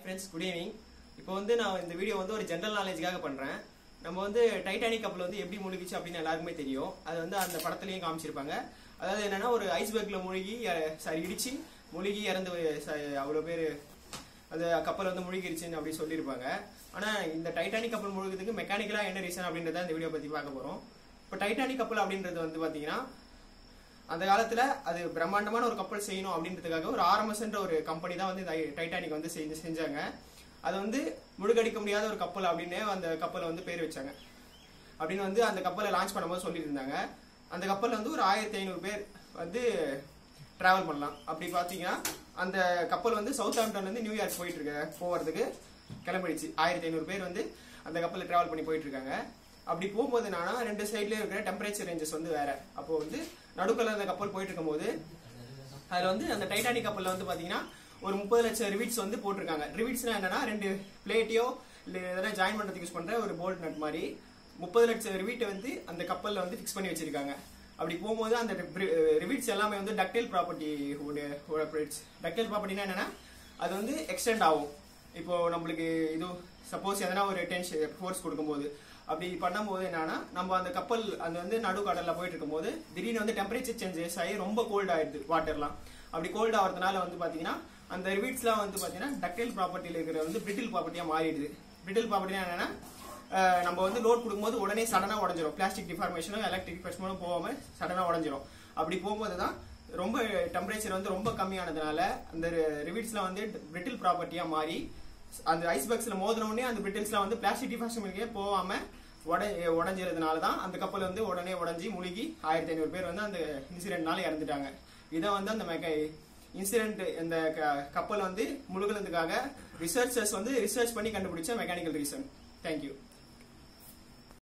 friends good evening இப்போ வந்து நான் இந்த வீடியோ வந்து ஒரு ஜென்ரல் நாலேஜுக்காக பண்றேன் நம்ம வந்து டைட்டானிக் கப்பல் வந்து எப்படி முழுகிச்சு அப்படின்னு எல்லாருக்குமே தெரியும் அது வந்து அந்த படத்துலயும் காமிச்சிருப்பாங்க அதாவது என்னன்னா ஒரு ஐஸ்பர்க்ல மூழ்கி சாரி இடிச்சு மூழ்கி இறந்து ச- அவ்வளவு பேர் அந்த கப்பல் வந்து முழுகிருச்சுன்னு அப்படி சொல்லியிருப்பாங்க ஆனா இந்த டைட்டானிக் கப்பல் முழுகிறதுக்கு மெக்கானிக்கலா என்ன ரீசன் அப்படின்றத இந்த வீடியோ பத்தி பார்க்க போறோம் இப்போ டைட்டானிக் கப்பல் அப்படின்றது வந்து பாத்தீங்கன்னா அந்த காலத்துல அது பிரம்மாண்டமான ஒரு கப்பல் செய்யணும் அப்படின்றதுக்காக ஒரு ஆர்எம்எஸ்ன்ற ஒரு கம்பெனி தான் வந்து இந்த டைட்டானிக் வந்து செஞ்சு செஞ்சாங்க அது வந்து முழுகடிக்க முடியாத ஒரு கப்பல் அப்படின்னு அந்த கப்பலை வந்து பேர் வச்சாங்க அப்படின்னு வந்து அந்த கப்பலை லான்ச் பண்ணும்போது சொல்லியிருந்தாங்க அந்த கப்பல்ல வந்து ஒரு ஆயிரத்தி ஐநூறு பேர் வந்து டிராவல் பண்ணலாம் அப்படி பாத்தீங்கன்னா அந்த கப்பல் வந்து சவுத் ஆம்டன்ல இருந்து நியூயார்க் போயிட்டு இருக்க போறதுக்கு கிளம்பிடுச்சு ஆயிரத்தி ஐநூறு பேர் வந்து அந்த கப்பல்ல டிராவல் பண்ணி போயிட்டு இருக்காங்க அப்படி போகும்போது என்னன்னா ரெண்டு சைட்லயும் இருக்கிற டெம்பரேச்சர் ரேஞ்சஸ் வந்து வேற அப்போ வந்து நடுக்கல்ல அந்த கப்பல் போயிட்டு இருக்கும்போது அதுல வந்து அந்த டைட்டானிக் கப்பல்ல வந்து பாத்தீங்கன்னா ஒரு முப்பது லட்சம் ரிவிட்ஸ் வந்து போட்டிருக்காங்க ரிவிட்ஸ்னா என்னன்னா ரெண்டு பிளேட்டையோ இல்ல எதனா ஜாயின் பண்றதுக்கு யூஸ் பண்ற ஒரு போல்ட் நட் மாதிரி முப்பது லட்சம் ரிவிட்டை வந்து அந்த கப்பல்ல வந்து ஃபிக்ஸ் பண்ணி வச்சிருக்காங்க அப்படி போகும்போது அந்த ரிவிட்ஸ் எல்லாமே வந்து டக்டைல் ப்ராப்பர்ட்டி டக்டைல் ப்ராப்பர்ட்டினா என்னன்னா அது வந்து எக்ஸ்டெண்ட் ஆகும் இப்போ நம்மளுக்கு இது சப்போஸ் எதனா ஒரு டென்ஷன் ஃபோர்ஸ் கொடுக்கும்போது அப்படி பண்ணும்போது என்னன்னா நம்ம அந்த கப்பல் அந்த வந்து நடுக்கடல்ல போயிட்டு இருக்கும்போது திடீர்னு வந்து டெம்பரேச்சர் சேஞ்சஸ் ஆகி ரொம்ப கோல்ட் ஆயிடுது வாட்டர்லாம் அப்படி கோல்ட் ஆகிறதுனால வந்து பாத்தீங்கன்னா அந்த ரிவீட்ஸ்லாம் வந்து பாத்தீங்கன்னா டக்டைல் ப்ராப்பர்ட்டியில் இருக்கிற வந்து பிரிட்டில் ப்ராப்பர்ட்டியா மாறிடுது பிரிட்டில் ப்ராப்பர்ட்டினா என்னன்னா அஹ், நம்ம வந்து லோட் கொடுக்கும்போது உடனே சடனா உடஞ்சிரும் பிளாஸ்டிக் டிஃபார்மேஷனும் எலக்ட்ரிக் டிஃபார்மேஷனும் போகாம சடனா உடஞ்சிரும் அப்படி போகும்போது தான் ரொம்ப டெம்பரேச்சர் வந்து ரொம்ப கம்மியானதுனால அந்த ரிவீட்ஸ்லாம் வந்து பிரிட்டில் ப்ராப்பர்ட்டியா மாறி அந்த ஐஸ்பர்க்ஸ்ல மோதின உடனே அந்த பிரிட்டில்ஸ்லாம் வந்து பிளாஸ்டிக் டிஃபார்மேஷனுக்கே போகாம உடை உடஞ்சிறதுனால தான் அந்த கப்பல் வந்து உடனே உடஞ்சி முழுகி ஆயிரத்தி ஐநூறு பேர் வந்து அந்த இன்சிடென்ட்னால இறந்துட்டாங்க இதை வந்து அந்த மெக்க இன்சிடென்ட் இந்த க- கப்பல் வந்து முழுகினதுக்காக ரிசர்ச்சர்ஸ் வந்து ரிசர்ச் பண்ணி கண்டுபிடிச்ச மெக்கானிக்கல் ரீசன் தேங்க்யூ